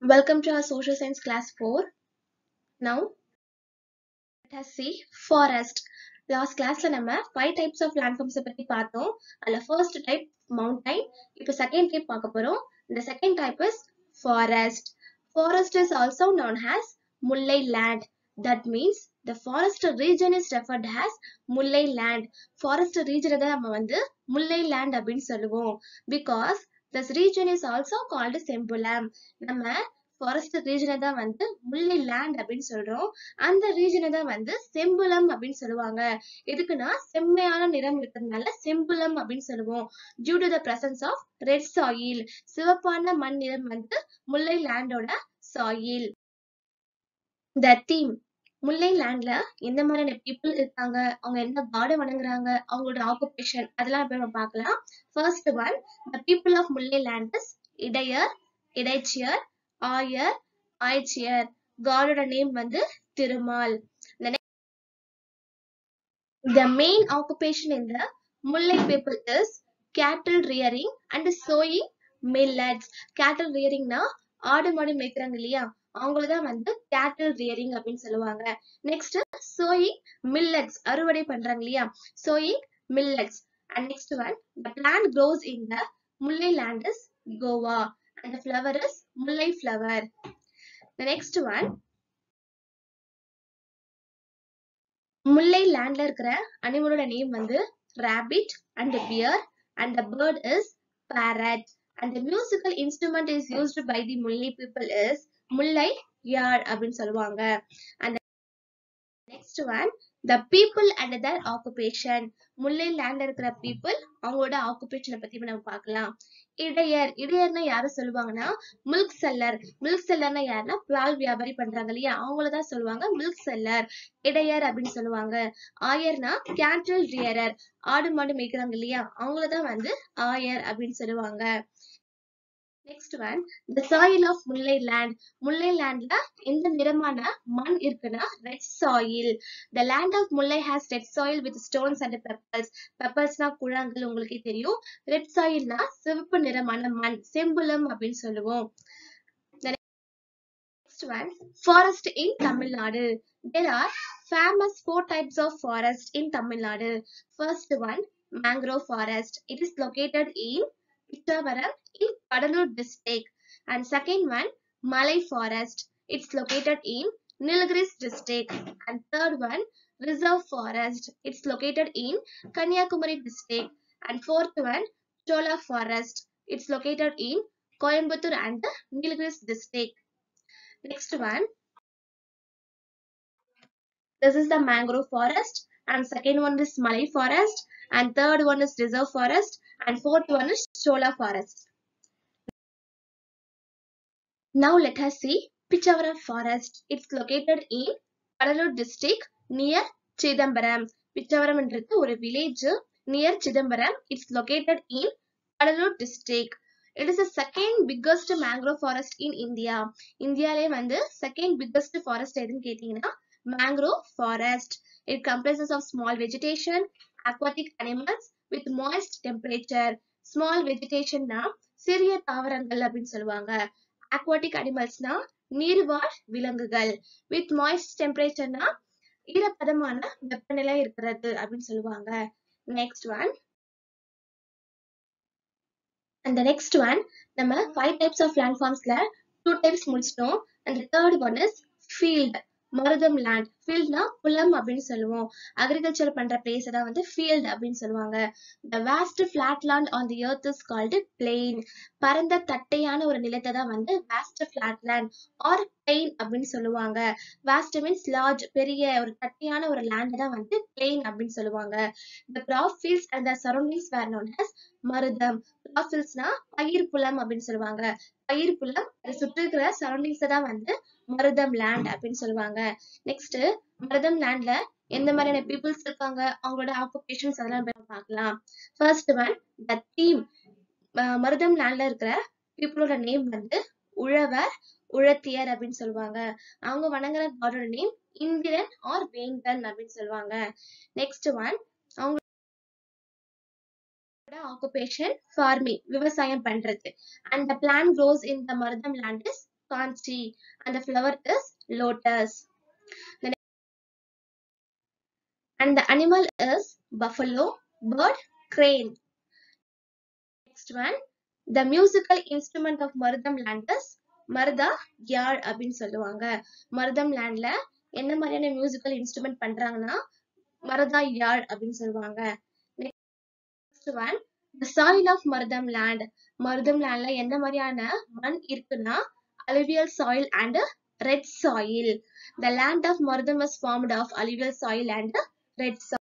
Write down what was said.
Welcome to our social science class 4. Now, let us see forest. Last கிளாஸ்ல நம்ம five types of landforms பத்தி பார்த்தோம் அதுல first type mountain இப்போ second type பார்க்க போறோம் இந்த second type is forest forest is also known as Mullai land that means the forest region is referred as Mullai land forest ரீஜனை தான் நம்ம வந்து முல்லை லேண்ட் அப்படின்னு சொல்லுவோம் because this region is also called Sempulam நம்ம ஃபாரஸ்ட் ரீஜனை தான் வந்து முல்லை லேண்ட் அப்படின்னு சொல்றோம் அந்த ரீஜனை தான் வந்து செம்புலம் அப்படின்னு சொல்லுவாங்க எதுக்குன்னா செம்மையான நிறம் இருக்கிறதுனால செம்புலம் அப்படின்னு சொல்லுவோம் due to the presence of red soil சிவப்பான மண் நிறம் வந்து முல்லை லேண்டோட சாயில் த தீம் முல்லை லேண்ட்ல எந்த மாதிரியான பீப்புள் இருக்காங்க அவங்க என்ன காடை வணங்குறாங்க அவங்களோட ஆக்குபேஷன் அதெல்லாம் இப்ப நம்ம பார்க்கலாம் first one the people of Mullai land is Idaiyar Idaichiyar Aayar Aaychiyar காடோட name வந்து Thirumal The main occupation in the Mullai people is cattle rearing and sowing millets. Cattle rearing னா ஆடு மாடு மேய்க்கிறாங்க இல்லையா அவங்கள தான் வந்து கேட்டில் ரியரிங் அப்படின்னு சொல்லுவாங்க நெக்ஸ்ட் சோயிங் மில்லட்ஸ் அறுவடை பண்றாங்க இல்லையா sowing millets and next one the plant grows in the Mullai land is Kova and the flower is Mullai flower the next one Mullai லேண்ட்ல இருக்கிற அனிமலோட நேம் வந்து rabbit and bear and the bird is parrot and the musical instrument is used by the Mullai people is Mullai yazh அப்படின்னு சொல்லுவாங்க and next one the people and their occupation முல்லை லேண்ட்ல இருக்கிற people அவங்களோட ஆக்குபேஷனை பத்தி இப்ப நம்ம பார்க்கலாம் இடையர் இடையர்னா யாரு சொல்லுவாங்கன்னா மில்க் செல்லர் மில்க் செல்லர்னா யாருன்னா பால் வியாபாரி பண்றாங்க இல்லையா அவங்களதான் சொல்லுவாங்க மில்க் செல்லர் இடையர் அப்படின்னு சொல்லுவாங்க ஆயர்னா கேட்டல் ரியரர் ஆடு மாடு மேய்க்கிறாங்க இல்லையா அவங்களதான் வந்து ஆயர் அப்படின்னு சொல்லுவாங்க next one the soil of Mullai land Mullai லேண்ட்ல எந்த நிறமான மண் இருக்குன்னா red soil the land of Mullai has red soil with stones and pebbles பெப்பல்ஸ்னா குழாங்கள் உங்களுக்கே தெரியும் ரெட் சாயில்னா சிவப்பு நிறமான மண் செம்புலம் அப்படின்னு சொல்லுவோம் next one forest in Tamil Nadu there are famous four types of forest in Tamil Nadu. First one, mangrove forest. It is located in Pittavaram in Kadalur district. And second one, Malay forest. It's located in Nilgiris district. And third one, reserve forest. It's located in Kanyakumari district. And fourth one, Chola forest. It's located in Coimbatore and the Nilgiris district. Next one, this is the mangrove forest and second one is Malay forest and third one is reserve forest and fourth one is Chola forest. Now let us see Pichavaram forest. It's located in Kadalur district near Chidambaram. Pichavaram என்றது ஒரு village near Chidambaram. It's located in Kadalur district. It is the second biggest mangrove forest in India. இந்தியாலே வந்து second biggest forest எதுன்னு கேட்டீங்கன்னா mangrove forest. It comprises of small vegetation, aquatic animals with moist temperature. Small vegetation னா சிறிய தாவரங்கள் அப்படின்னு சொல்லுவாங்க aquatic animalsனா நீர்வாழ் விலங்குகள் with moist temperatureனா ஈரப்பதமான வெப்பநிலை இருக்கிறது அப்படின்னு சொல்லுவாங்க நெக்ஸ்ட் ஒன் அந்த நெக்ஸ்ட் ஒன் நம்ம ஃபைவ் டைப்ஸ் ஆஃப் லேண்ட் ஃபார்ம்ஸ்ல டூ டைப்ஸ் முடிச்சிட்டோம் அந்த third one is field Marutham land ஃபீல்ட்னா புலம் அப்படின்னு சொல்லுவோம் அக்ரிகல்ச்சர் பண்ற பிளேஸ் தான் வந்து ஃபீல்ட் அப்படின்னு சொல்லுவாங்க the vast flat land on the earth is called plain பரந்த தட்டையான ஒரு நிலத்தை தான் வந்து vast flat land or plain அப்படின்னு சொல்லுவாங்க வேஸ்ட் மீன்ஸ் லார்ஜ் பெரிய ஒரு தட்டையான ஒரு லேண்ட் தான் வந்து பிளெயின் அப்படின்னு சொல்லுவாங்க the crop fields and the surroundings were known as Marutham crop ஃபீல்ட்ஸ்னா பயிர் புலம் அப்படின்னு சொல்லுவாங்க பயிர் புலம் அதை சுற்றி இருக்கிற சரௌண்டிங்ஸ் தான் வந்து மருதம் லேண்ட் அப்படின்னு சொல்லுவாங்க நெக்ஸ்ட் மருதம் லேண்ட்ல எந்த மாதிரியான பீப்புள்ஸ் இருக்காங்க அவங்களோட ஆக்குபேஷன்ஸ் அதெல்லாம் நம்ம பார்க்கலாம் ஃபர்ஸ்ட் ஒன் த தீம் மருதம் லேண்ட்ல இருக்கிற பீப்புளோட நேம் வந்து உழவர் உழத்தியர் அப்படின்னு சொல்லுவாங்க அவங்க வணங்குற காடோட நேம் இந்திரன் ஆர் வேந்தன் அப்படின்னு சொல்லுவாங்க நெக்ஸ்ட் ஒன் அவங்க ஆக்குபேஷன் ஃபார்மிங் விவசாயம் பண்றது and the plant grows in the Marutham land is Kanchi and the flower is lotus the ne- and the animal is buffalo bird crane next one the musical instrument of Marutham land is Marutha yazh அப்படின்னு சொல்லுவாங்க மருதம் லேண்ட்ல என்ன மாதிரியான musical instrument பண்றாங்கன்னா மருதா யாழ் அப்படின்னு சொல்லுவாங்க next one the soil of Marutham land மருதம் லேண்ட்ல என்ன மாதிரியான மண் இருக்குன்னா alluvial soil and red soil the land of மருதம் is formed of alluvial soil and red soil